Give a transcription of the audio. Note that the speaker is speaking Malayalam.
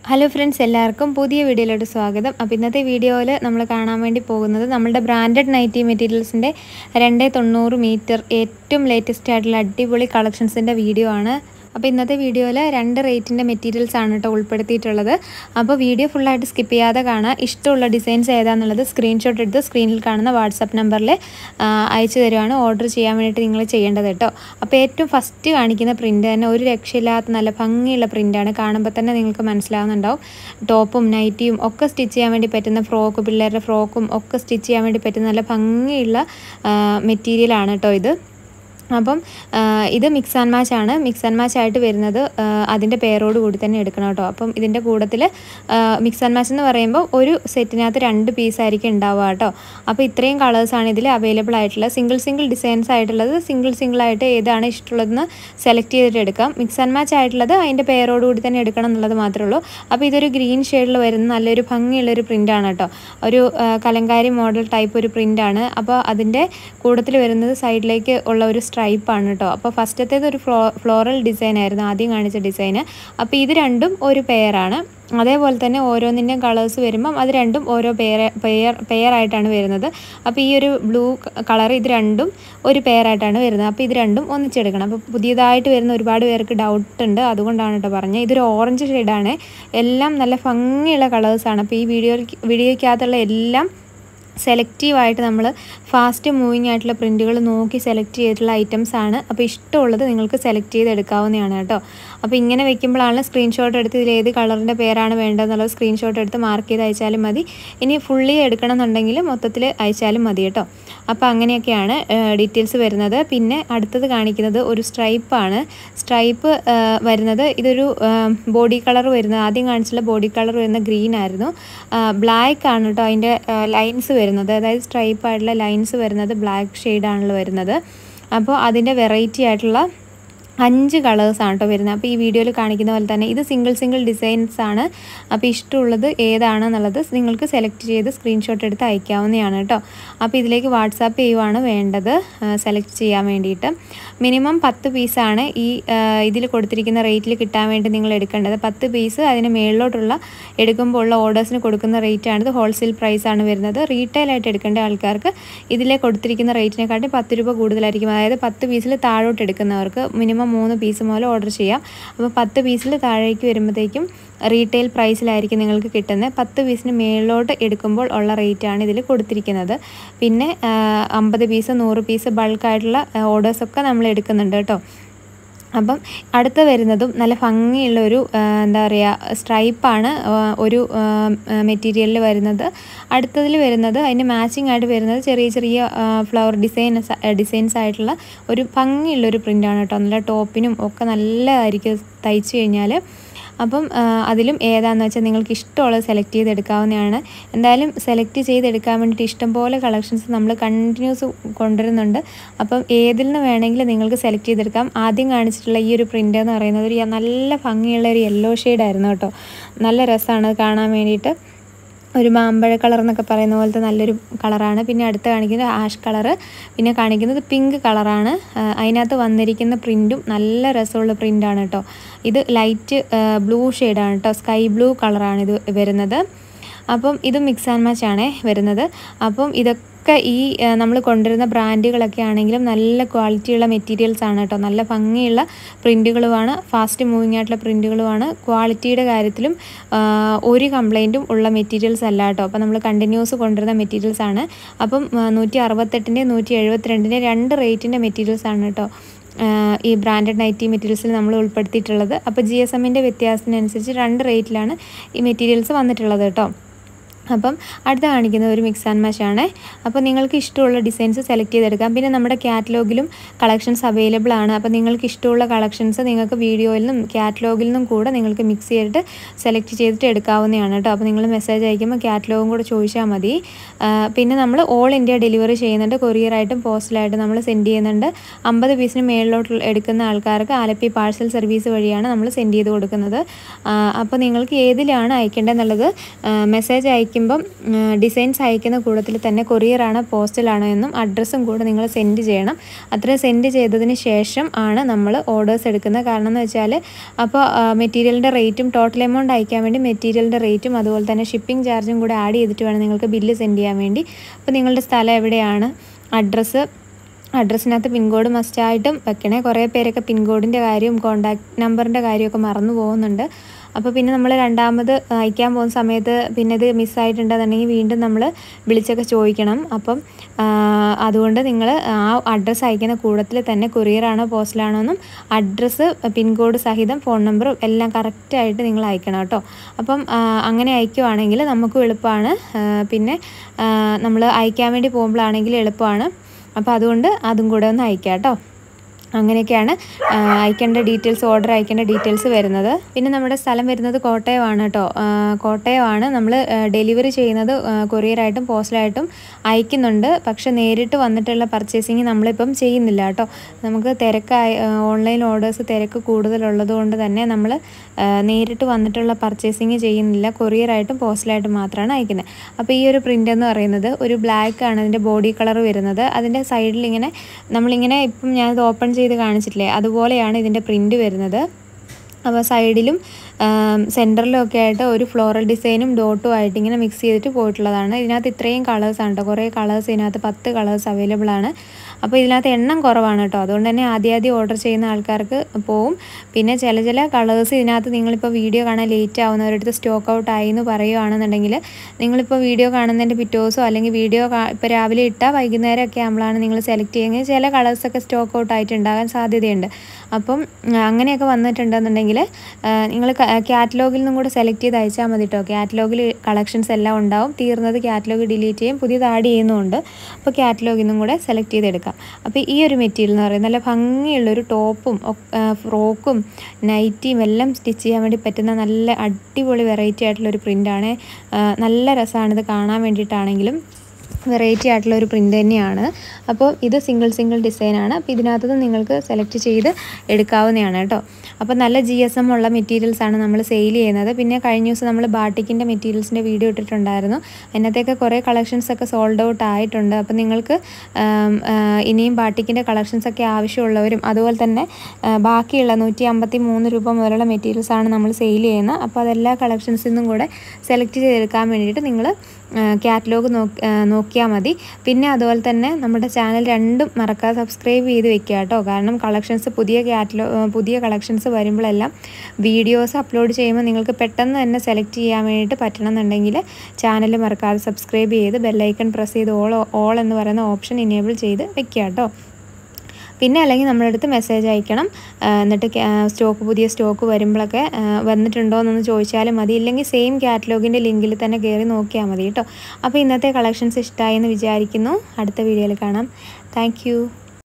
ഹലോ ഫ്രണ്ട്സ് എല്ലാവർക്കും പുതിയ വീഡിയോയിലോട്ട് സ്വാഗതം അപ്പോൾ ഇന്നത്തെ വീഡിയോയിൽ നമ്മൾ കാണാൻ വേണ്ടി പോകുന്നത് നമ്മളുടെ ബ്രാൻഡഡ് നൈറ്റി മെറ്റീരിയൽസിൻ്റെ രണ്ട് തൊണ്ണൂറ് മീറ്റർ ഏറ്റവും ലേറ്റസ്റ്റ് ആയിട്ടുള്ള അടിപൊളി കളക്ഷൻസിൻ്റെ വീഡിയോ ആണ് അപ്പോൾ ഇന്നത്തെ വീഡിയോയിൽ രണ്ട് റേറ്റിൻ്റെ മെറ്റീരിയൽസ് ആണ് കേട്ടോ ഉൾപ്പെടുത്തിയിട്ടുള്ളത് അപ്പോൾ വീഡിയോ ഫുള്ളായിട്ട് സ്കിപ്പ് ചെയ്യാതെ കാണാം ഇഷ്ടമുള്ള ഡിസൈൻസ് ഏതാണെന്നുള്ളത് സ്ക്രീൻഷോട്ട് എടുത്ത് സ്ക്രീനിൽ കാണുന്ന വാട്സപ്പ് നമ്പറിൽ അയച്ചു തരുവാണ് ഓർഡർ ചെയ്യാൻ വേണ്ടിയിട്ട് നിങ്ങൾ ചെയ്യേണ്ടത് കേട്ടോ അപ്പോൾ ഏറ്റവും ഫസ്റ്റ് കാണിക്കുന്ന പ്രിൻ്റ് തന്നെ ഒരു രക്ഷയില്ലാത്ത നല്ല ഭംഗിയുള്ള പ്രിൻ്റാണ് കാണുമ്പോൾ തന്നെ നിങ്ങൾക്ക് മനസ്സിലാവുന്നുണ്ടാവും ടോപ്പും നൈറ്റിയും ഒക്കെ സ്റ്റിച്ച് ചെയ്യാൻ വേണ്ടി പറ്റുന്ന ഫ്രോക്ക് പിള്ളേരുടെ ഫ്രോക്കും ഒക്കെ സ്റ്റിച്ച് ചെയ്യാൻ വേണ്ടി പറ്റുന്ന നല്ല ഭംഗിയുള്ള മെറ്റീരിയലാണ് കേട്ടോ ഇത് അപ്പം ഇത് മിക്സ് ആൻഡ് മാച്ച് ആണ് മിക്സ് ആൻഡ് മാച്ച് ആയിട്ട് വരുന്നത് അതിൻ്റെ പേരോട് കൂടി തന്നെ എടുക്കണം കേട്ടോ അപ്പം ഇതിൻ്റെ കൂട്ടത്തിൽ മിക്സ് ആൻഡ് മാച്ച് എന്ന് പറയുമ്പോൾ ഒരു സെറ്റിനകത്ത് രണ്ട് പീസ് ആയിരിക്കും ഉണ്ടാവുക കേട്ടോ അപ്പോൾ ഇത്രയും കളേഴ്സാണ് ഇതിൽ അവൈലബിൾ ആയിട്ടുള്ളത് സിംഗിൾ സിംഗിൾ ഡിസൈൻസ് ആയിട്ടുള്ളത് സിംഗിൾ സിംഗിൾ ആയിട്ട് ഏതാണ് ഇഷ്ടമുള്ളതെന്ന് സെലക്ട് ചെയ്തിട്ട് എടുക്കാം മിക്സ് ആൻഡ് മാച്ച് ആയിട്ടുള്ളത് അതിൻ്റെ പേരോട് കൂടി തന്നെ എടുക്കണം എന്നുള്ളത് മാത്രമേ ഉള്ളൂ അപ്പോൾ ഇതൊരു ഗ്രീൻ ഷെയ്ഡിൽ വരുന്ന നല്ലൊരു ഭംഗിയുള്ളൊരു പ്രിൻ്റാണ് കേട്ടോ ഒരു കലങ്കാരി മോഡൽ ടൈപ്പ് ഒരു പ്രിൻ്റാണ് അപ്പോൾ അതിൻ്റെ കൂട്ടത്തിൽ വരുന്നത് സൈഡിലേക്ക് ഉള്ള ഒരു സ്ട്രൈപ്പാണ് കേട്ടോ അപ്പോൾ ഫസ്റ്റത്തേത് ഒരു ഫ്ലോ ഫ്ലോറൽ ഡിസൈൻ ആയിരുന്നു ആദ്യം കാണിച്ച ഡിസൈന് അപ്പോൾ ഇത് രണ്ടും ഒരു പെയറാണ് അതേപോലെ തന്നെ ഓരോന്നിൻ്റെയും കളേഴ്സ് വരുമ്പം അത് രണ്ടും ഓരോ പെയർ പെയർ പെയറായിട്ടാണ് വരുന്നത് അപ്പോൾ ഈ ഒരു ബ്ലൂ കളർ ഇത് രണ്ടും ഒരു പെയറായിട്ടാണ് വരുന്നത് അപ്പോൾ ഇത് രണ്ടും ഒന്നിച്ചെടുക്കണം അപ്പോൾ പുതിയതായിട്ട് വരുന്ന ഒരുപാട് പേർക്ക് ഡൗട്ട് ഉണ്ട് അതുകൊണ്ടാണ് കേട്ടോ പറഞ്ഞത് ഇതൊരു ഓറഞ്ച് ഷെയ്ഡാണ് എല്ലാം നല്ല ഭംഗിയുള്ള കളേഴ്സാണ് അപ്പോൾ ഈ വീഡിയോ വീഡിയോയ്ക്കകത്തുള്ള എല്ലാം സെലക്റ്റീവായിട്ട് നമ്മൾ ഫാസ്റ്റ് മൂവിങ് ആയിട്ടുള്ള പ്രിൻറ്റുകൾ നോക്കി സെലക്ട് ചെയ്തിട്ടുള്ള ഐറ്റംസ് ആണ് അപ്പോൾ ഇഷ്ടമുള്ളത് നിങ്ങൾക്ക് സെലക്ട് ചെയ്ത് എടുക്കാവുന്നതാണ് കേട്ടോ അപ്പോൾ ഇങ്ങനെ വെക്കുമ്പോഴാണ് സ്ക്രീൻഷോട്ട് എടുത്ത് ഇതിൽ ഏത് കളറിൻ്റെ പേരാണ് വേണ്ടതെന്നുള്ളത് സ്ക്രീൻഷോട്ട് എടുത്ത് മാർക്ക് ചെയ്ത് അയച്ചാലും മതി ഇനി ഫുള്ളി എടുക്കണം എന്നുണ്ടെങ്കിൽ മൊത്തത്തിൽ അയച്ചാലും മതി കേട്ടോ അപ്പോൾ അങ്ങനെയൊക്കെയാണ് ഡീറ്റെയിൽസ് വരുന്നത് പിന്നെ അടുത്തത് കാണിക്കുന്നത് ഒരു സ്ട്രൈപ്പാണ് സ്ട്രൈപ്പ് വരുന്നത് ഇതൊരു ബോഡി കളർ വരുന്നത് ആദ്യം കാണിച്ചുള്ള ബോഡി കളർ വരുന്ന ഗ്രീൻ ആയിരുന്നു ബ്ലാക്ക് ആണ് കേട്ടോ അതിൻ്റെ ലൈൻസ് വരുന്നത് അതായത് സ്ട്രൈപ്പ് ആയിട്ടുള്ള ലൈൻസ് വരുന്നത് ബ്ലാക്ക് ഷെയ്ഡാണല്ലോ വരുന്നത് അപ്പോൾ അതിൻ്റെ വെറൈറ്റി ആയിട്ടുള്ള അഞ്ച് കളേഴ്സാണ് കേട്ടോ വരുന്നത് അപ്പോൾ ഈ വീഡിയോയിൽ കാണിക്കുന്ന പോലെ തന്നെ ഇത് സിംഗിൾ സിംഗിൾ ഡിസൈൻസ് ആണ് അപ്പോൾ ഇഷ്ടമുള്ളത് ഏതാണെന്നുള്ളത് നിങ്ങൾക്ക് സെലക്ട് ചെയ്ത് സ്ക്രീൻഷോട്ട് എടുത്ത് അയക്കാവുന്നതാണ് കേട്ടോ അപ്പോൾ ഇതിലേക്ക് വാട്സാപ്പ് ചെയ്യുവാണ് വേണ്ടത് സെലക്ട് ചെയ്യാൻ വേണ്ടിയിട്ട് മിനിമം പത്ത് പീസാണ് ഈ ഇതിൽ കൊടുത്തിരിക്കുന്ന റേറ്റിൽ കിട്ടാൻ വേണ്ടി നിങ്ങൾ എടുക്കേണ്ടത് പത്ത് പീസ് അതിന് മേളിലോട്ടുള്ള എടുക്കുമ്പോൾ ഉള്ള ഓർഡേഴ്സിന് കൊടുക്കുന്ന റേറ്റാണ് ഇത് ഹോൾസെയിൽ പ്രൈസാണ് വരുന്നത് റീറ്റെയിൽ ആയിട്ട് എടുക്കേണ്ട ആൾക്കാർക്ക് ഇതിലെ കൊടുത്തിരിക്കുന്ന റേറ്റിനെക്കാട്ടി പത്ത് രൂപ കൂടുതലായിരിക്കും അതായത് പത്ത് പീസിൽ താഴോട്ട് എടുക്കുന്നവർക്ക് മിനിമം മൂന്ന് പീസ് മുതൽ ഓർഡർ ചെയ്യാം അപ്പോൾ പത്ത് പീസിൽ താഴേക്ക് വരുമ്പോഴത്തേക്കും റീറ്റെയിൽ പ്രൈസിലായിരിക്കും നിങ്ങൾക്ക് കിട്ടുന്നത് പത്ത് പീസിന് മേളിലോട്ട് എടുക്കുമ്പോൾ ഉള്ള റേറ്റാണ് ഇതിൽ കൊടുത്തിരിക്കുന്നത് പിന്നെ അമ്പത് പീസ് നൂറ് പീസ് ബൾക്കായിട്ടുള്ള ഓർഡേഴ്സൊക്കെ നമ്മൾ എടുക്കുന്നുണ്ട് കേട്ടോ അപ്പം അടുത്ത് വരുന്നതും നല്ല ഭംഗിയുള്ള ഒരു എന്താ പറയുക സ്ട്രൈപ്പാണ് ഒരു മെറ്റീരിയലിൽ വരുന്നത് അടുത്തതിൽ വരുന്നത് അതിന് മാച്ചിങ് ആയിട്ട് വരുന്നത് ചെറിയ ചെറിയ ഫ്ലവർ ഡിസൈൻസ് ഡിസൈൻസ് ആയിട്ടുള്ള ഒരു ഭംഗിയുള്ളൊരു പ്രിൻ്റാണ് കേട്ടോ നല്ല ടോപ്പിനും ഒക്കെ നല്ലതായിരിക്കും തയ്ച്ചു കഴിഞ്ഞാൽ അപ്പം അതിലും ഏതാണെന്ന് വെച്ചാൽ നിങ്ങൾക്ക് ഇഷ്ടമുള്ളത് സെലക്ട് ചെയ്തെടുക്കാവുന്നതാണ് എന്തായാലും സെലക്ട് ചെയ്തെടുക്കാൻ വേണ്ടിയിട്ട് ഇഷ്ടംപോലെ കളക്ഷൻസ് നമ്മൾ കണ്ടിന്യൂസ് കൊണ്ടുവരുന്നുണ്ട് അപ്പം ഏതിൽ നിന്ന് വേണമെങ്കിലും നിങ്ങൾക്ക് സെലക്ട് ചെയ്തെടുക്കാം ആദ്യം കാണിച്ചിട്ടുള്ള ഈ ഒരു പ്രിൻ്റ് എന്ന് പറയുന്നത് ഒരു നല്ല ഭംഗിയുള്ള ഒരു യെല്ലോ ഷെയ്ഡായിരുന്നു കേട്ടോ നല്ല രസമാണ് കാണാൻ വേണ്ടിയിട്ട് ഒരു മാമ്പഴ കളർ എന്നൊക്കെ പറയുന്ന പോലത്തെ നല്ലൊരു കളറാണ് പിന്നെ അടുത്ത് കാണിക്കുന്നത് ആഷ് കളറ് പിന്നെ കാണിക്കുന്നത് പിങ്ക് കളറാണ് അതിനകത്ത് വന്നിരിക്കുന്ന പ്രിൻറ്റും നല്ല രസമുള്ള പ്രിൻ്റാണ് കേട്ടോ ഇത് ലൈറ്റ് ബ്ലൂ ഷെയ്ഡാണ് കേട്ടോ സ്കൈ ബ്ലൂ കളറാണ് ഇത് വരുന്നത് അപ്പം ഇത് മിക്സ് ആൻഡ് മാച്ച് ആണേ വരുന്നത് അപ്പം ഇതൊക്കെ ഈ നമ്മൾ കൊണ്ടുവരുന്ന ബ്രാൻഡുകളൊക്കെ ആണെങ്കിലും നല്ല ക്വാളിറ്റിയുള്ള മെറ്റീരിയൽസ് ആണ് കേട്ടോ നല്ല ഭംഗിയുള്ള പ്രിൻറ്റുകളുമാണ് ഫാസ്റ്റ് മൂവിങ് ആയിട്ടുള്ള പ്രിൻറ്റുകളുമാണ് ക്വാളിറ്റിയുടെ കാര്യത്തിലും ഒരു കംപ്ലൈൻറ്റും ഉള്ള മെറ്റീരിയൽസ് അല്ല കേട്ടോ അപ്പോൾ നമ്മൾ കണ്ടിന്യൂസ് കൊണ്ടുവരുന്ന മെറ്റീരിയൽസ് ആണ് അപ്പം നൂറ്റി അറുപത്തെട്ടിൻ്റെ നൂറ്റി എഴുപത്തിരണ്ടിൻ്റെ രണ്ട് റേറ്റിൻ്റെ മെറ്റീരിയൽസ് ആണ് കേട്ടോ ഈ ബ്രാൻഡഡ് നൈറ്റി മെറ്റീരിയൽസിൽ നമ്മൾ ഉൾപ്പെടുത്തിയിട്ടുള്ളത് അപ്പോൾ ജി എസ് എമ്മിൻ്റെ വ്യത്യാസത്തിനനുസരിച്ച് രണ്ട് റേറ്റിലാണ് ഈ മെറ്റീരിയൽസ് വന്നിട്ടുള്ളത് കേട്ടോ അപ്പം അടുത്ത കാണിക്കുന്നത് ഒരു മിക്സ് ആൻഡ് മാച്ച് ആണ് അപ്പോൾ നിങ്ങൾക്ക് ഇഷ്ടമുള്ള ഡിസൈൻസ് സെലക്ട് ചെയ്തെടുക്കാം പിന്നെ നമ്മുടെ കാറ്റലോഗിലും കളക്ഷൻസ് അവൈലബിൾ ആണ് അപ്പോൾ നിങ്ങൾക്ക് ഇഷ്ടമുള്ള കളക്ഷൻസ് നിങ്ങൾക്ക് വീഡിയോയിൽ നിന്നും കാറ്റലോഗിൽ നിന്നും കൂടെ നിങ്ങൾക്ക് മിക്സ് ചെയ്തിട്ട് സെലക്ട് ചെയ്തിട്ട് എടുക്കാവുന്നതാണ് കേട്ടോ അപ്പോൾ നിങ്ങൾ മെസ്സേജ് അയക്കുമ്പോൾ കാറ്റലോഗും കൂടെ ചോദിച്ചാൽ മതി പിന്നെ നമ്മൾ ഓൾ ഇന്ത്യ ഡെലിവറി ചെയ്യുന്നുണ്ട് കൊറിയറായിട്ടും പോസ്റ്റലായിട്ടും നമ്മൾ സെൻഡ് ചെയ്യുന്നുണ്ട് അമ്പത് പീസിന് മേളിലോട്ട് എടുക്കുന്ന ആൾക്കാർക്ക് ആലപ്പി പാഴ്സൽ സർവീസ് വഴിയാണ് നമ്മൾ സെൻഡ് ചെയ്ത് കൊടുക്കുന്നത് അപ്പോൾ നിങ്ങൾക്ക് ഏതിലാണ് അയക്കേണ്ടതെന്നുള്ളത് മെസ്സേജ് അയക്കുക അയക്കുമ്പം ഡിസൈൻസ് അയക്കുന്ന കൂട്ടത്തിൽ തന്നെ കൊറിയറാണോ പോസ്റ്റലാണോ എന്നും അഡ്രസ്സും കൂടെ നിങ്ങൾ സെൻഡ് ചെയ്യണം അത്ര സെൻഡ് ചെയ്തതിന് ശേഷം ആണ് നമ്മൾ ഓർഡേഴ്സ് എടുക്കുന്നത് കാരണം എന്ന് വെച്ചാൽ അപ്പോൾ മെറ്റീരിയലിൻ്റെ റേറ്റും ടോട്ടൽ എമൗണ്ട് അയക്കാൻ വേണ്ടി മെറ്റീരിയലിൻ്റെ റേറ്റും അതുപോലെ തന്നെ ഷിപ്പിംഗ് ചാർജും കൂടെ ആഡ് ചെയ്തിട്ട് വേണം നിങ്ങൾക്ക് ബില്ല് സെൻഡ് ചെയ്യാൻ വേണ്ടി അപ്പോൾ നിങ്ങളുടെ സ്ഥലം എവിടെയാണ് അഡ്രസ്സ് അഡ്രസ്സിനകത്ത് പിൻകോഡ് മസ്റ്റായിട്ടും വെക്കണേ കുറേ പേരൊക്കെ പിൻകോഡിൻ്റെ കാര്യവും കോണ്ടാക്ട് നമ്പറിൻ്റെ കാര്യമൊക്കെ മറന്നു പോകുന്നുണ്ട് അപ്പോൾ പിന്നെ നമ്മൾ രണ്ടാമത് അയക്കാൻ പോകുന്ന സമയത്ത് പിന്നെ ഇത് മിസ്സായിട്ടുണ്ടെന്നുണ്ടെങ്കിൽ വീണ്ടും നമ്മൾ വിളിച്ചൊക്കെ ചോദിക്കണം അപ്പം അതുകൊണ്ട് നിങ്ങൾ ആ അഡ്രസ്സ് അയക്കുന്ന കൂടത്തിൽ തന്നെ കൊറിയറാണോ പോസ്റ്റലാണോ എന്നും അഡ്രസ്സ് പിൻകോഡ് സഹിതം ഫോൺ നമ്പറും എല്ലാം കറക്റ്റായിട്ട് നിങ്ങൾ അയക്കണം കേട്ടോ അപ്പം അങ്ങനെ അയക്കുവാണെങ്കിൽ നമുക്കും എളുപ്പമാണ് പിന്നെ നമ്മൾ അയക്കാൻ വേണ്ടി പോകുമ്പോഴാണെങ്കിൽ എളുപ്പമാണ് അപ്പോൾ അതുകൊണ്ട് അതും കൂടെ ഒന്ന് അയക്കാം കേട്ടോ അങ്ങനെയൊക്കെയാണ് അയക്കേണ്ട ഡീറ്റെയിൽസ് ഓർഡർ അയക്കേണ്ട ഡീറ്റെയിൽസ് വരുന്നത് പിന്നെ നമ്മുടെ സ്ഥലം വരുന്നത് കോട്ടയമാണ് കേട്ടോ കോട്ടയമാണ് നമ്മൾ ഡെലിവറി ചെയ്യുന്നത് കൊറിയറായിട്ടും പോസ്റ്റലായിട്ടും അയക്കുന്നുണ്ട് പക്ഷെ നേരിട്ട് വന്നിട്ടുള്ള പർച്ചേസിങ് നമ്മളിപ്പം ചെയ്യുന്നില്ല കേട്ടോ നമുക്ക് തിരക്കായി ഓൺലൈൻ ഓർഡേഴ്സ് തിരക്ക് കൂടുതലുള്ളത് കൊണ്ട് തന്നെ നമ്മൾ നേരിട്ട് വന്നിട്ടുള്ള പർച്ചേസിങ് ചെയ്യുന്നില്ല കൊറിയറായിട്ടും പോസ്റ്റലായിട്ടും മാത്രമാണ് അയക്കുന്നത് അപ്പോൾ ഈ ഒരു പ്രിൻ്റ് എന്ന് പറയുന്നത് ഒരു ബ്ലാക്ക് ആണ് അതിൻ്റെ ബോഡി കളർ വരുന്നത് അതിൻ്റെ സൈഡിൽ ഇങ്ങനെ നമ്മളിങ്ങനെ ഇപ്പം ഞാനത് ഓപ്പൺ ചെയ്ത് കാണിച്ചിട്ടില്ലേ അതുപോലെയാണ് ഇതിൻ്റെ പ്രിൻ്റ് വരുന്നത് അപ്പോൾ സൈഡിലും സെൻറ്ററിലും ഒക്കെ ആയിട്ട് ഒരു ഫ്ലോറൽ ഡിസൈനും ഡോട്ടും ആയിട്ട് ഇങ്ങനെ മിക്സ് ചെയ്തിട്ട് പോയിട്ടുള്ളതാണ് ഇതിനകത്ത് ഇത്രയും കളേഴ്സാണ് കേട്ടോ കുറേ കളേഴ്സ് ഇതിനകത്ത് പത്ത് കളേഴ്സ് അവൈലബിൾ ആണ് അപ്പോൾ ഇതിനകത്ത് എണ്ണം കുറവാണ് കേട്ടോ അതുകൊണ്ട് തന്നെ ആദ്യം ആദ്യം ഓർഡർ ചെയ്യുന്ന ആൾക്കാർക്ക് പോവും പിന്നെ ചില ചില കളേഴ്സ് ഇതിനകത്ത് നിങ്ങളിപ്പോൾ വീഡിയോ കാണാൻ ലേറ്റ് ആവുന്നവരടുത്ത് സ്റ്റോക്ക് ഔട്ട് ആയി എന്ന് പറയുകയാണെന്നുണ്ടെങ്കിൽ നിങ്ങളിപ്പോൾ വീഡിയോ കാണുന്നതിൻ്റെ പിറ്റേ ദിവസമോ അല്ലെങ്കിൽ വീഡിയോ ഇപ്പോൾ രാവിലെ ഇട്ടാൽ വൈകുന്നേരം ഒക്കെ ആകുമ്പോഴാണ് നിങ്ങൾ സെലക്ട് ചെയ്യുന്നത് ചില കളേഴ്സൊക്കെ സ്റ്റോക്ക് ഔട്ട് ആയിട്ടുണ്ടാകാൻ സാധ്യതയുണ്ട് അപ്പം അങ്ങനെയൊക്കെ വന്നിട്ടുണ്ടെന്നുണ്ടെങ്കിൽ നിങ്ങൾ കാറ്റലോഗിൽ നിന്നും കൂടെ സെലക്ട് ചെയ്ത് അയച്ചാൽ മതി കേട്ടോ കാറ്റലോഗിൽ കളക്ഷൻസ് എല്ലാം ഉണ്ടാവും തീർന്നത് കാറ്റലോഗ് ഡിലീറ്റ് ചെയ്യും പുതിയത് ആഡ് ചെയ്യുന്നുമുണ്ട് അപ്പോൾ കാറ്റലോഗിൽ നിന്നും കൂടെ സെലക്ട് ചെയ്തെടുക്കാം അപ്പോൾ ഈ ഒരു മെറ്റീരിയൽ എന്ന് പറയുന്നത് നല്ല ഭംഗിയുള്ളൊരു ടോപ്പും ഫ്രോക്കും നൈറ്റിയും എല്ലാം സ്റ്റിച്ച് ചെയ്യാൻ വേണ്ടി പറ്റുന്ന നല്ല അടിപൊളി വെറൈറ്റി ആയിട്ടുള്ളൊരു പ്രിൻ്റാണ് നല്ല രസമാണിത് കാണാൻ വേണ്ടിയിട്ടാണെങ്കിലും വെറൈറ്റി ആയിട്ടുള്ള ഒരു പ്രിൻ്റ് തന്നെയാണ് അപ്പോൾ ഇത് സിംഗിൾ സിംഗിൾ ഡിസൈനാണ് അപ്പോൾ ഇതിനകത്ത് നിങ്ങൾക്ക് സെലക്ട് ചെയ്ത് എടുക്കാവുന്നതാണ് കേട്ടോ അപ്പോൾ നല്ല ജി എസ് എം ഉള്ള മെറ്റീരിയൽസാണ് നമ്മൾ സെയിൽ ചെയ്യുന്നത് പിന്നെ കഴിഞ്ഞ ദിവസം നമ്മൾ ബാട്ടിക്കിൻ്റെ മെറ്റീരിയൽസിൻ്റെ വീഡിയോ ഇട്ടിട്ടുണ്ടായിരുന്നു അതിനകത്തൊക്കെ കുറേ കളക്ഷൻസൊക്കെ സോൾഡ് ഔട്ട് ആയിട്ടുണ്ട് അപ്പോൾ നിങ്ങൾക്ക് ഇനിയും ബാട്ടിക്കിൻ്റെ കളക്ഷൻസൊക്കെ ആവശ്യമുള്ളവരും അതുപോലെ തന്നെ ബാക്കിയുള്ള നൂറ്റി അമ്പത്തി മൂന്ന് രൂപ മുതലുള്ള മെറ്റീരിയൽസാണ് നമ്മൾ സെയിൽ ചെയ്യുന്നത് അപ്പോൾ അതെല്ലാ കളക്ഷൻസിൽ നിന്നും കൂടെ സെലക്ട് ചെയ്തെടുക്കാൻ വേണ്ടിയിട്ട് നിങ്ങൾ കാറ്റലോഗ് നോക്കിയാൽ മതി പിന്നെ അതുപോലെ തന്നെ നമ്മുടെ ചാനൽ രണ്ടും മറക്കാതെ സബ്സ്ക്രൈബ് ചെയ്ത് വെക്കുക കേട്ടോ കാരണം കളക്ഷൻസ് പുതിയ കാറ്റലോ പുതിയ കളക്ഷൻസ് വരുമ്പോഴെല്ലാം വീഡിയോസ് അപ്ലോഡ് ചെയ്യുമ്പോൾ നിങ്ങൾക്ക് പെട്ടെന്ന് തന്നെ സെലക്ട് ചെയ്യാൻ വേണ്ടിയിട്ട് പറ്റണമെന്നുണ്ടെങ്കിൽ ചാനൽ മറക്കാതെ സബ്സ്ക്രൈബ് ചെയ്ത് ബെല്ലൈക്കൺ പ്രസ് ചെയ്ത് ഓൾ ഓൾ എന്ന് പറയുന്ന ഓപ്ഷൻ ഇനേബിൾ ചെയ്ത് വെക്കുക കേട്ടോ പിന്നെ അല്ലെങ്കിൽ നമ്മുടെ അടുത്ത് മെസ്സേജ് അയക്കണം എന്നിട്ട് സ്റ്റോക്ക് പുതിയ സ്റ്റോക്ക് വരുമ്പോഴൊക്കെ വന്നിട്ടുണ്ടോ എന്നൊന്ന് ചോദിച്ചാലും മതി ഇല്ലെങ്കിൽ സെയിം കാറ്റലോഗിൻ്റെ ലിങ്കിൽ തന്നെ കയറി നോക്കിയാൽ മതി കേട്ടോ അപ്പോൾ ഇന്നത്തെ കളക്ഷൻസ് ഇഷ്ടമായി എന്ന് വിചാരിക്കുന്നു അടുത്ത വീഡിയോയിൽ കാണാം താങ്ക്